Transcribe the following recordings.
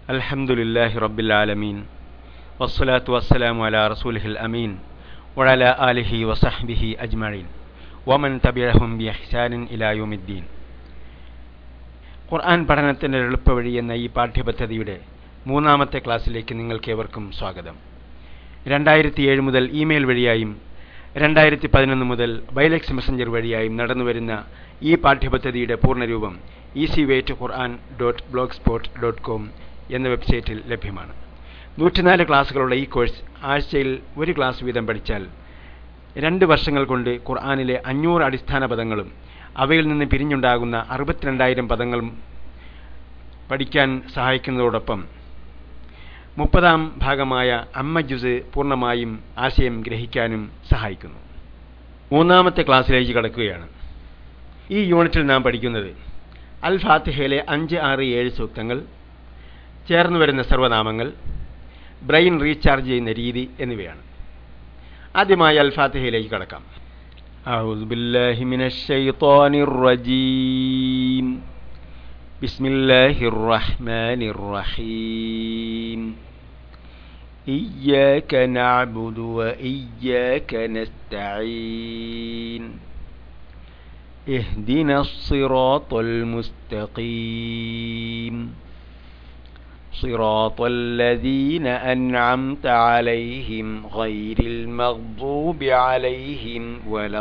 الحمد لله رب العالمين والصلاة والسلام على رسوله الأمين وعلى آله وصحبه أجمعين ومن تبعهم بإحسان إلى يوم الدين ഖുർആൻ പഠനത്തിൻ്റെ എളുപ്പവഴി എന്ന ഈ പാഠ്യപദ്ധതിയുടെ മൂന്നാമത്തെ ക്ലാസ്സിലേക്ക് നിങ്ങൾക്കേവർക്കും സ്വാഗതം രണ്ടായിരത്തി ഏഴ് മുതൽ ഇമെയിൽ വഴിയായും രണ്ടായിരത്തി പതിനൊന്ന് മുതൽ ബൈലക്സ് മെസ്സഞ്ചർ വഴിയായും നടന്നുവരുന്ന ഈ പാഠ്യപദ്ധതിയുടെ പൂർണ്ണരൂപം easy way to Quran dot blog spot dot com എന്ന വെബ്സൈറ്റിൽ ലഭ്യമാണ് നൂറ്റിനാല് ക്ലാസ്സുകളുള്ള ഈ കോഴ്സ് ആഴ്ചയിൽ ഒരു ക്ലാസ് വീതം പഠിച്ചാൽ രണ്ട് വർഷങ്ങൾ കൊണ്ട് ഖുർആാനിലെ അഞ്ഞൂറ് അടിസ്ഥാന പദങ്ങളും അവയിൽ നിന്ന് പിരിഞ്ഞുണ്ടാകുന്ന അറുപത്തിരണ്ടായിരം പദങ്ങളും പഠിക്കാൻ സഹായിക്കുന്നതോടൊപ്പം മുപ്പതാം ഭാഗമായ അമ്മ ജുസ് പൂർണ്ണമായും ആശയം ഗ്രഹിക്കാനും സഹായിക്കുന്നു മൂന്നാമത്തെ ക്ലാസ്സിലേക്ക് കടക്കുകയാണ് ഈ യൂണിറ്റിൽ നാം പഠിക്കുന്നത് അൽ ഫാത്തിഹയിലെ അഞ്ച് ആറ് ഏഴ് സൂക്തങ്ങൾ ചേർന്നു വരുന്ന സർവനാമങ്ങൾ ബ്രെയിൻ റീചാർജ് ചെയ്യുന്ന രീതി എന്നിവയാണ് ആദ്യമായി അൽ ഫാത്തിഹയിലേക്ക് കടക്കാം أعوذ بالله من الشيطان الرجيم بسم الله الرحمن الرحيم إياك نعبد وإياك نستعين اهدنا الصراط المستقيم صراط الذين أنعمت عليهم غير المغضوب عليهم ولا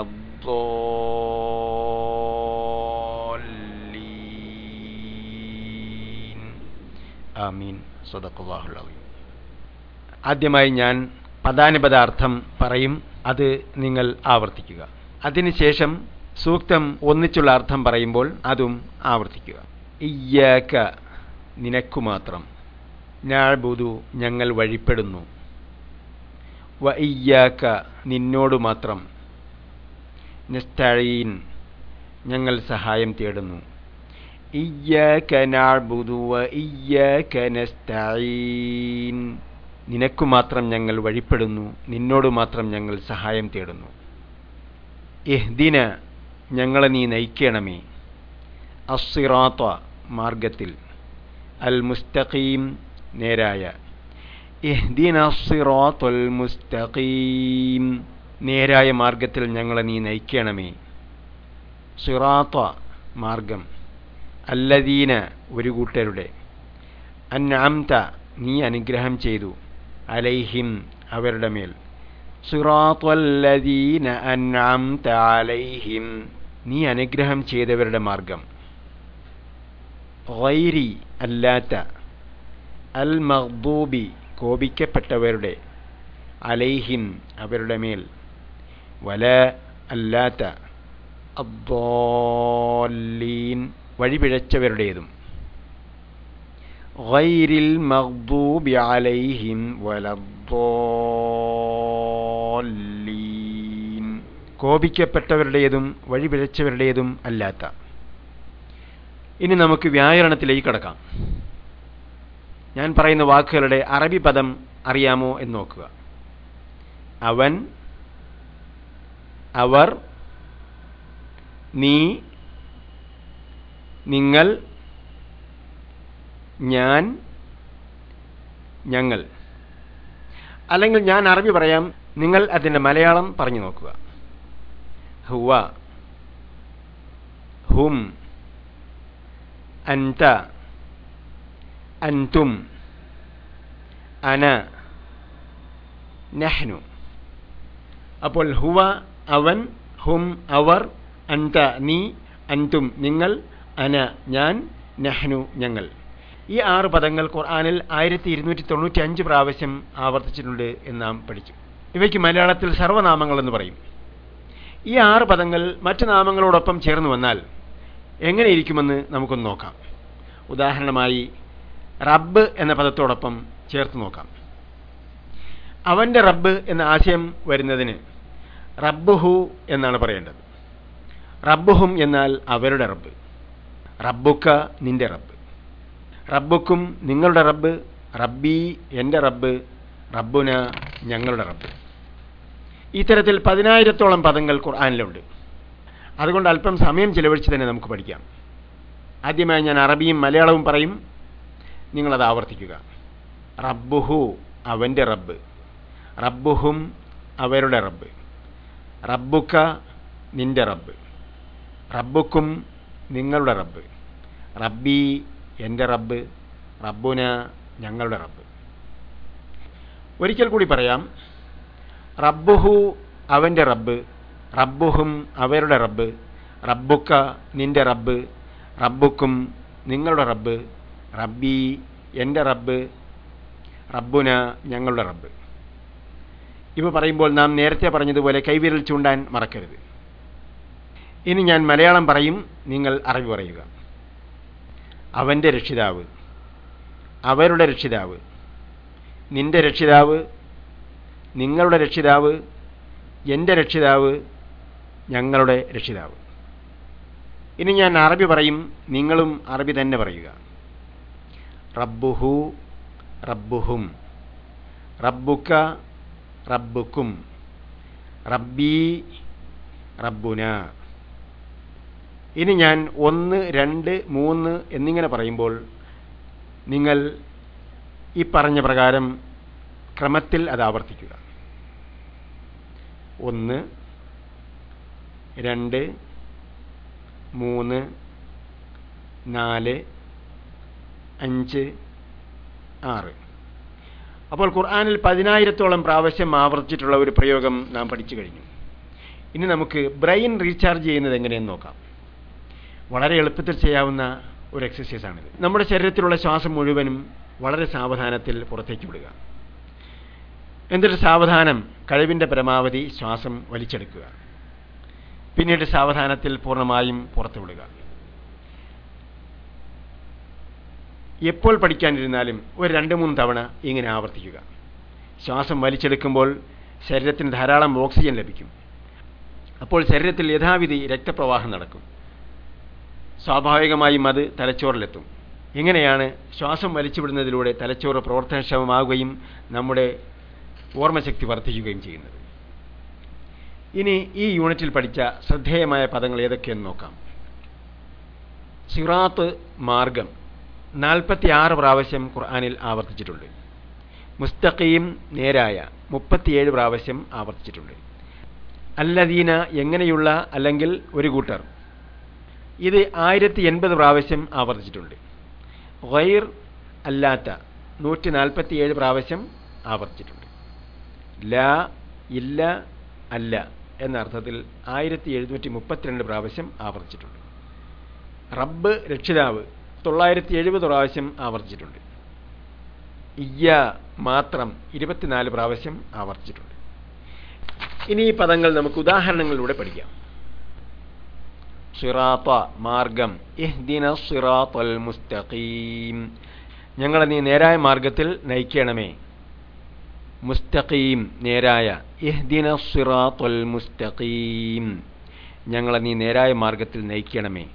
الضالين آمين صدق الله العظيم ആദ്യമായി ഞാൻ പദാനുപദാർത്ഥം പറയും അത് നിങ്ങൾ ആവർത്തിക്കുക അതിനുശേഷം സൂക്തം ഒന്നിച്ചുള്ള അർത്ഥം പറയുമ്പോൾ അതും ആവർത്തിക്കുക ഇയ്യാക്ക നിനക്കു മാത്രം നാഴ്ബുദു ഞങ്ങൾ വഴിപ്പെടുന്നു വ ഇയ്യാക്ക നിന്നോടു മാത്രം നിസ്തഴീൻ ഞങ്ങൾ സഹായം തേടുന്നു ഇയ്യാക്ക നാഴ്ബുദു വ ഇയ്യാക്ക നസ്തഈൻ നിനക്കു മാത്രം ഞങ്ങൾ വഴിപ്പെടുന്നു നിന്നോട് മാത്രം ഞങ്ങൾ സഹായം തേടുന്നു ഇഹ്ദിന ഞങ്ങളെ നീ നയിക്കണമേ അസ്സിറാത്ത മാർഗത്തിൽ അൽ മുസ്തഖീം നേരായ ഇഹ്ദിന സിറാത്തുൽ മുസ്തഖീം നേരായ മാർഗത്തിൽ ഞങ്ങളെ നീ നയിക്കണമേ സിറാത്ത മാർഗം അല്ലദീന ഒരു കൂട്ടരുടെ അൻഅംത നീ അനുഗ്രഹം ചെയ്തു അലൈഹിം അവരുടെ മേൽ സിറാത്തുല്ലദീന അൻഅംത അലൈഹിം നീ അനുഗ്രഹം ചെയ്തവരുടെ മാർഗം ഗൈരി അല്ലാത്ത അൽ മഹ്ബൂബി കോപിക്കപ്പെട്ടവരുടെ അലൈഹിം അവരുടെ മേൽ വല അല്ലാത്ത അബ്ബോല്ലീൻ വഴിപിഴച്ചവരുടേതും ഗൈരിൽ മഹ്ബൂബി അലൈഹിം വലബ്ബോല്ലീൻ കോപിക്കപ്പെട്ടവരുടേതും വഴിപിഴച്ചവരുടേതും അല്ലാത്ത ഇനി നമുക്ക് വ്യാകരണത്തിലേക്ക് കടക്കാം ഞാൻ പറയുന്ന വാക്കുകളുടെ അറബി പദം അറിയാമോ എന്ന് നോക്കുക അവൻ അവർ നീ നിങ്ങൾ ഞാൻ ഞങ്ങൾ അല്ലെങ്കിൽ ഞാൻ അറബി പറയാം നിങ്ങൾ അതിൻ്റെ മലയാളം പറഞ്ഞു നോക്കുക ഹുവ ഹും അൻത അൻതും അന നഹ്നു അപ്പോൾ ഹുവ അവൻ ഹും അവർ അൻത നീ അൻതും നിങ്ങൾ അന ഞാൻ നഹ്നു ഞങ്ങൾ ഈ ആറ് പദങ്ങൾ ഖുർആാനിൽ ആയിരത്തി ഇരുന്നൂറ്റി തൊണ്ണൂറ്റി അഞ്ച് പ്രാവശ്യം ആവർത്തിച്ചിട്ടുണ്ട് എന്ന് നാം പഠിച്ചു ഇവയ്ക്ക് മലയാളത്തിൽ സർവനാമങ്ങൾ എന്ന് പറയും ഈ ആറ് പദങ്ങൾ മറ്റു നാമങ്ങളോടൊപ്പം ചേർന്ന് വന്നാൽ എങ്ങനെ ഇരിക്കുമെന്ന് നമുക്കൊന്ന് നോക്കാം ഉദാഹരണമായി റബ്ബ് എന്ന പദത്തോടൊപ്പം ചേർത്ത് നോക്കാം അവൻ്റെ റബ്ബ് എന്ന ആശയം വരുന്നതിന് റബ്ബുഹു എന്നാണ് പറയേണ്ടത് റബ്ബുഹും എന്നാൽ അവരുടെ റബ്ബ് റബ്ബുക്ക നിന്റെ റബ്ബ് റബ്ബുക്കും നിങ്ങളുടെ റബ്ബ് റബ്ബി എൻ്റെ റബ്ബ് റബ്ബുന ഞങ്ങളുടെ റബ്ബ് ഇത്തരത്തിൽ പതിനായിരത്തോളം പദങ്ങൾ ഖുർആാനിലുണ്ട് അതുകൊണ്ട് അല്പം സമയം ചിലവഴിച്ച് തന്നെ നമുക്ക് പഠിക്കാം ആദ്യമായി ഞാൻ അറബിയും മലയാളവും പറയും നിങ്ങളത് ആവർത്തിക്കുക റബ്ബുഹു അവൻ്റെ റബ്ബ് റബ്ബുഹും അവരുടെ റബ്ബ് റബ്ബുക്ക നിന്റെ റബ്ബ് റബ്ബുക്കും നിങ്ങളുടെ റബ്ബ് റബ്ബി എൻ്റെ റബ്ബ് റബ്ബുന ഞങ്ങളുടെ റബ്ബ് ഒരിക്കൽ കൂടി പറയാം റബ്ബുഹു അവൻ്റെ റബ്ബ് റബ്ബുഹും അവരുടെ റബ്ബ് റബ്ബുക്ക നിന്റെ റബ്ബ് റബ്ബുക്കും നിങ്ങളുടെ റബ്ബ് റബ്ബി എൻ്റെ റബ്ബ് റബ്ബുന ഞങ്ങളുടെ റബ്ബ് ഇവ പറയുമ്പോൾ നാം നേരത്തെ പറഞ്ഞതുപോലെ കൈവിരൽ ചൂണ്ടാൻ മറക്കരുത് ഇനി ഞാൻ മലയാളം പറയും നിങ്ങൾ അറിവ് പറയുക അവൻ്റെ രക്ഷിതാവ് അവരുടെ രക്ഷിതാവ് നിന്റെ രക്ഷിതാവ് നിങ്ങളുടെ രക്ഷിതാവ് എൻ്റെ രക്ഷിതാവ് ഞങ്ങളുടെ രക്ഷിതാവ് ഇനി ഞാൻ അറബി പറയും നിങ്ങളും അറബി തന്നെ പറയുക റബ്ബുഹു റബ്ബുഹും റബ്ബുക്ക റബ്ബുക്കും റബ്ബി റബ്ബുന ഇനി ഞാൻ ഒന്ന് രണ്ട് മൂന്ന് എന്നിങ്ങനെ പറയുമ്പോൾ നിങ്ങൾ ഈ പറഞ്ഞ പ്രകാരം ക്രമത്തിൽ അത് ആവർത്തിക്കുക ഒന്ന് രണ്ട് മൂന്ന് നാല് അഞ്ച് ആറ് അപ്പോൾ ഖുർആാനിൽ പതിനായിരത്തോളം പ്രാവശ്യം ആവർത്തിച്ചിട്ടുള്ള ഒരു പ്രയോഗം നാം പഠിച്ചു കഴിഞ്ഞു ഇനി നമുക്ക് ബ്രെയിൻ റീചാർജ് ചെയ്യുന്നത് എങ്ങനെയെന്ന് നോക്കാം വളരെ എളുപ്പത്തിൽ ചെയ്യാവുന്ന ഒരു എക്സസൈസാണിത് നമ്മുടെ ശരീരത്തിലുള്ള ശ്വാസം മുഴുവനും വളരെ സാവധാനത്തിൽ പുറത്തേക്ക് വിടുക എന്നിട്ട് സാവധാനം കഴിവിൻ്റെ പരമാവധി ശ്വാസം വലിച്ചെടുക്കുക പിന്നീട് സാവധാനത്തിൽ പൂർണ്ണമായും പുറത്തു വിടുക എപ്പോൾ പഠിക്കാനിരുന്നാലും ഒരു രണ്ട് മൂന്ന് തവണ ഇങ്ങനെ ആവർത്തിക്കുക ശ്വാസം വലിച്ചെടുക്കുമ്പോൾ ശരീരത്തിന് ധാരാളം ഓക്സിജൻ ലഭിക്കും അപ്പോൾ ശരീരത്തിൽ യഥാവിധി രക്തപ്രവാഹം നടക്കും സ്വാഭാവികമായും അത് തലച്ചോറിലെത്തും ഇങ്ങനെയാണ് ശ്വാസം വലിച്ചുവിടുന്നതിലൂടെ തലച്ചോറ് പ്രവർത്തനക്ഷമമാവുകയും നമ്മുടെ ഓർമ്മശക്തി വർദ്ധിക്കുകയും ചെയ്യുന്നത് ഇനി ഈ യൂണിറ്റിൽ പഠിച്ച ശ്രദ്ധേയമായ പദങ്ങൾ ഏതൊക്കെയെന്ന് നോക്കാം സിറാത്ത് മാർഗം നാൽപ്പത്തി ആറ് പ്രാവശ്യം ഖുർആാനിൽ ആവർത്തിച്ചിട്ടുണ്ട് മുസ്തഖീം നേരായ മുപ്പത്തിയേഴ് പ്രാവശ്യം ആവർത്തിച്ചിട്ടുണ്ട് അല്ലദീന എങ്ങനെയുള്ള അല്ലെങ്കിൽ ഒരു കൂട്ടർ ഇത് ആയിരത്തി എൺപത് പ്രാവശ്യം ആവർത്തിച്ചിട്ടുണ്ട് ഗൈർ അല്ലാത്ത നൂറ്റി നാൽപ്പത്തിയേഴ് പ്രാവശ്യം ആവർത്തിച്ചിട്ടുണ്ട് ല ഇല്ല അല്ല എന്ന അർത്ഥത്തിൽ ആയിരത്തി എഴുന്നൂറ്റി മുപ്പത്തിരണ്ട് പ്രാവശ്യം ആവർത്തിച്ചിട്ടുണ്ട് റബ്ബ് രക്ഷിതാവ് തൊള്ളായിരത്തി എഴുപത് പ്രാവശ്യം ആവർത്തിച്ചിട്ടുണ്ട് ഇയ്യ മാത്രം ഇരുപത്തിനാല് പ്രാവശ്യം ആവർത്തിച്ചിട്ടുണ്ട് ഇനി ഈ പദങ്ങൾ നമുക്ക് ഉദാഹരണങ്ങളിലൂടെ പഠിക്കാം സിറാത്ത മാർഗം ഇഹ്ദിന സിറാത്തൽ മുസ്തഖീം ഞങ്ങളെ നീ നേരായ മാർഗത്തിൽ നയിക്കണമേ മുസ്തഖീം നേരായ ഇഹ്ദിന സിറാത്തൽ മുസ്തഖീം ഞങ്ങളെ നീ നേരായ മാർഗത്തിൽ നയിക്കണമേ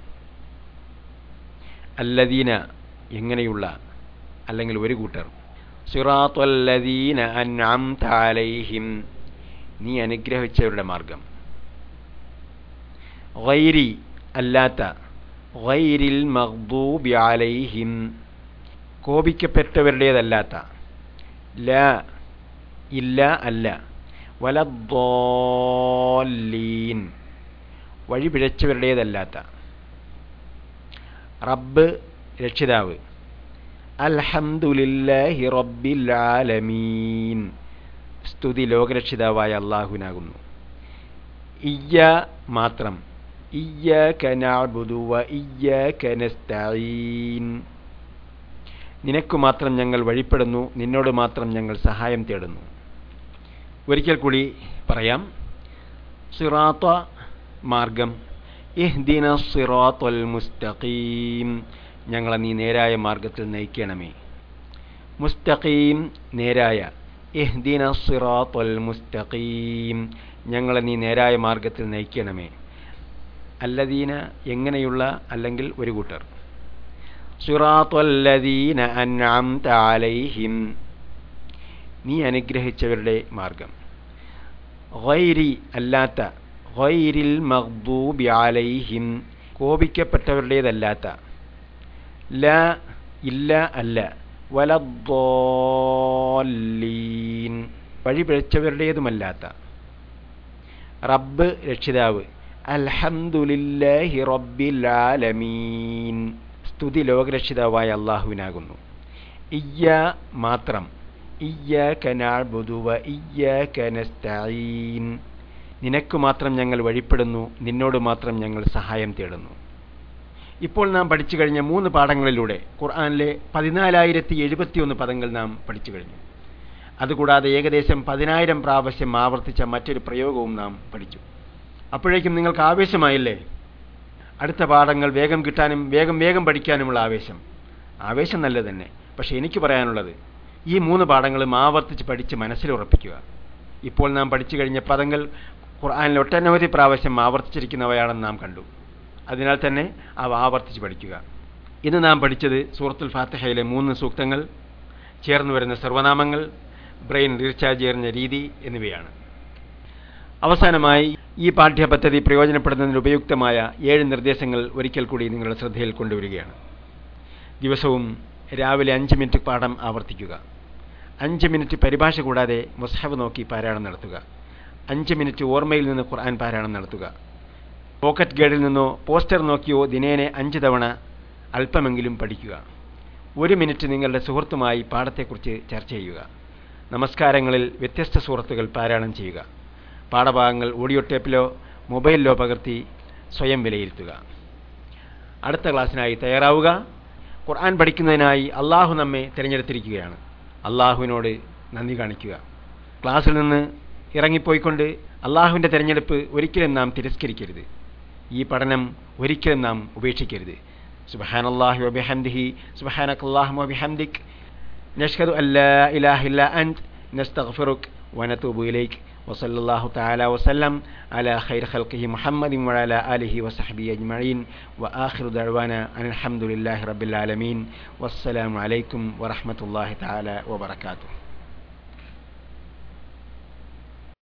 അല്ലദീന എങ്ങനെയുള്ള അല്ലെങ്കിൽ ഒരു കൂട്ടർ സിറാത്തല്ലദീന അൻഅംത അലൈഹിം നീ അനുഗ്രഹിച്ചവരുടെ മാർഗം ഗൈരി അല്ലാത്ത ഗൈരിൽ മഗ്ദൂബി അലൈഹിം കോപിക്കപ്പെട്ടവരുടേതല്ലാത്ത ല ഇല്ല അല്ല വലദ്ദോല്ലീൻ വഴി പിഴച്ചവരുടേതല്ലാത്ത റബ്ബ് രക്ഷിതാവ് അൽഹംദുലില്ലാഹി റബ്ബിൽ ആലമീൻ സ്തുതി ലോകരക്ഷിതാവായ അള്ളാഹുനാകുന്നു ഇയ്യ മാത്രം ഇയ്യാക നഅ്ബുദു വ ഇയ്യാക നസ്തഈൻ നിനക്കു മാത്രം ഞങ്ങൾ വഴിപ്പെടുന്നു നിന്നോട് മാത്രം ഞങ്ങൾ സഹായം തേടുന്നു ഒരിക്കൽ കൂടി പറയാം സിറാത്ത മാർഗം ഇഹ്ദിന സിറാത്തൽ മുസ്തഖീം ഞങ്ങളെ നീ നേരായ മാർഗത്തിൽ നയിക്കണമേ മുസ്തഖീം നേരായ ഇഹ്ദിന സിറാത്തൽ മുസ്തഖീം ഞങ്ങളെ നീ നേരായ മാർഗത്തിൽ നയിക്കണമേ അല്ലദീന എങ്ങനെയുള്ള അല്ലെങ്കിൽ ഒരു കൂട്ടർ സിറാത്തല്ലദീന അൻഅംത അലൈഹിം നീ അനുഗ്രഹിച്ചവരുടെ മാർഗം ഗൈരി അല്ലാത്ത ഗൈരിൽ മഗ്ദൂബി അലൈഹിം കോപിക്കപ്പെട്ടവരുടേതല്ലാത്ത ല ഇല്ല അല്ല വലദ്ദോല്ലീൻ വഴി പിഴച്ചവരുടേതുമല്ലാത്ത റബ്ബ് രക്ഷിതാവ് അൽഹംദുലില്ലാഹി റബ്ബിൽ ആലമീൻ സ്തുതി ലോകരക്ഷിതാവായ അള്ളാഹുവിനാകുന്നു ഇയ്യ മാത്രം ഇയ്യാക നഅ്ബുദു വ ഇയ്യാക നസ്തഈൻ നിനക്ക് മാത്രം ഞങ്ങൾ വഴിപ്പെടുന്നു നിന്നോട് മാത്രം ഞങ്ങൾ സഹായം തേടുന്നു ഇപ്പോൾ നാം പഠിച്ചു കഴിഞ്ഞ മൂന്ന് പാഠങ്ങളിലൂടെ ഖുർആനിലെ പതിനാലായിരത്തി എഴുപത്തിയൊന്ന് പദങ്ങൾ നാം പഠിച്ചു കഴിഞ്ഞു അതുകൂടാതെ ഏകദേശം പതിനായിരം പ്രാവശ്യം ആവർത്തിച്ച മറ്റൊരു പ്രയോഗവും നാം പഠിച്ചു അപ്പോഴേക്കും നിങ്ങൾക്ക് ആവേശമായില്ലേ അടുത്ത പാഠങ്ങൾ വേഗം കിട്ടാനും വേഗം വേഗം പഠിക്കാനുമുള്ള ആവേശം ആവേശം നല്ലത് തന്നെ പക്ഷേ എനിക്ക് പറയാനുള്ളത് ഈ മൂന്ന് പാഠങ്ങളും ആവർത്തിച്ച് പഠിച്ച് മനസ്സിലുറപ്പിക്കുക ഇപ്പോൾ നാം പഠിച്ചു കഴിഞ്ഞ പദങ്ങൾ ഖുർആനിൽ ഒട്ടനവധി പ്രാവശ്യം ആവർത്തിച്ചിരിക്കുന്നവയാണെന്ന് നാം കണ്ടു അതിനാൽ തന്നെ അവ ആവർത്തിച്ച് പഠിക്കുക ഇന്ന് നാം പഠിച്ചത് സൂറത്തുൽ ഫാത്തിഹയിലെ മൂന്ന് സൂക്തങ്ങൾ ചേർന്ന് വരുന്ന സർവനാമങ്ങൾ ബ്രെയിൻ റീചാർജ് ചെയ്യുന്ന രീതി എന്നിവയാണ് അവസാനമായി ഈ പാഠ്യപദ്ധതി പ്രയോജനപ്പെടുന്നതിന് ഉപയുക്തമായ ഏഴ് നിർദ്ദേശങ്ങൾ ഒരിക്കൽ കൂടി നിങ്ങളുടെ ശ്രദ്ധയിൽ കൊണ്ടുവരികയാണ് ദിവസവും രാവിലെ അഞ്ച് മിനിറ്റ് പാഠം ആവർത്തിക്കുക അഞ്ച് മിനിറ്റ് പരിഭാഷ കൂടാതെ മുസ്ഹബ് നോക്കി പാരായണം നടത്തുക അഞ്ച് മിനിറ്റ് ഓർമ്മയിൽ നിന്ന് ഖുർആൻ പാരായണം നടത്തുക പോക്കറ്റ് ഗൈഡിൽ നിന്നോ പോസ്റ്റർ നോക്കിയോ ദിനേനെ അഞ്ച് തവണ അല്പമെങ്കിലും പഠിക്കുക ഒരു മിനിറ്റ് നിങ്ങളുടെ സുഹൃത്തുമായി പാഠത്തെക്കുറിച്ച് ചർച്ച ചെയ്യുക നമസ്കാരങ്ങളിൽ വ്യത്യസ്ത സുഹൃത്തുക്കൾ പാരായണം ചെയ്യുക പാഠഭാഗങ്ങൾ ഓഡിയോ ടേപ്പിലോ മൊബൈലിലോ പകർത്തി സ്വയം വിലയിരുത്തുക അടുത്ത ക്ലാസ്സിനായി തയ്യാറാവുക ഖുർആൻ പഠിക്കുന്നതിനായി അള്ളാഹു നമ്മെ തിരഞ്ഞെടുത്തിരിക്കുകയാണ് അള്ളാഹുവിനോട് നന്ദി കാണിക്കുക ക്ലാസ്സിൽ നിന്ന് ഇറങ്ങിപ്പോയിക്കൊണ്ട് അള്ളാഹുവിൻ്റെ തിരഞ്ഞെടുപ്പ് ഒരിക്കലും നാം തിരസ്കരിക്കരുത് ഈ പഠനം ഒരിക്കലും നാം ഉപേക്ഷിക്കരുത് സുബഹാനല്ലാഹി വബിഹംദിഹി സുബഹാനക്കല്ലാഹു വബിഹംദിക് നഷ്ഹദു അല്ലാ ഇലാഹ ഇല്ല അൻത് നസ്തഗ്ഫിറുക് വനതൂബു ഇലൈക് وصلى الله تعالى وسلم على خير خلقه محمد وعلى آله وصحبه أجمعين وآخر دعوانا أن الحمد لله رب العالمين والسلام عليكم ورحمة الله تعالى وبركاته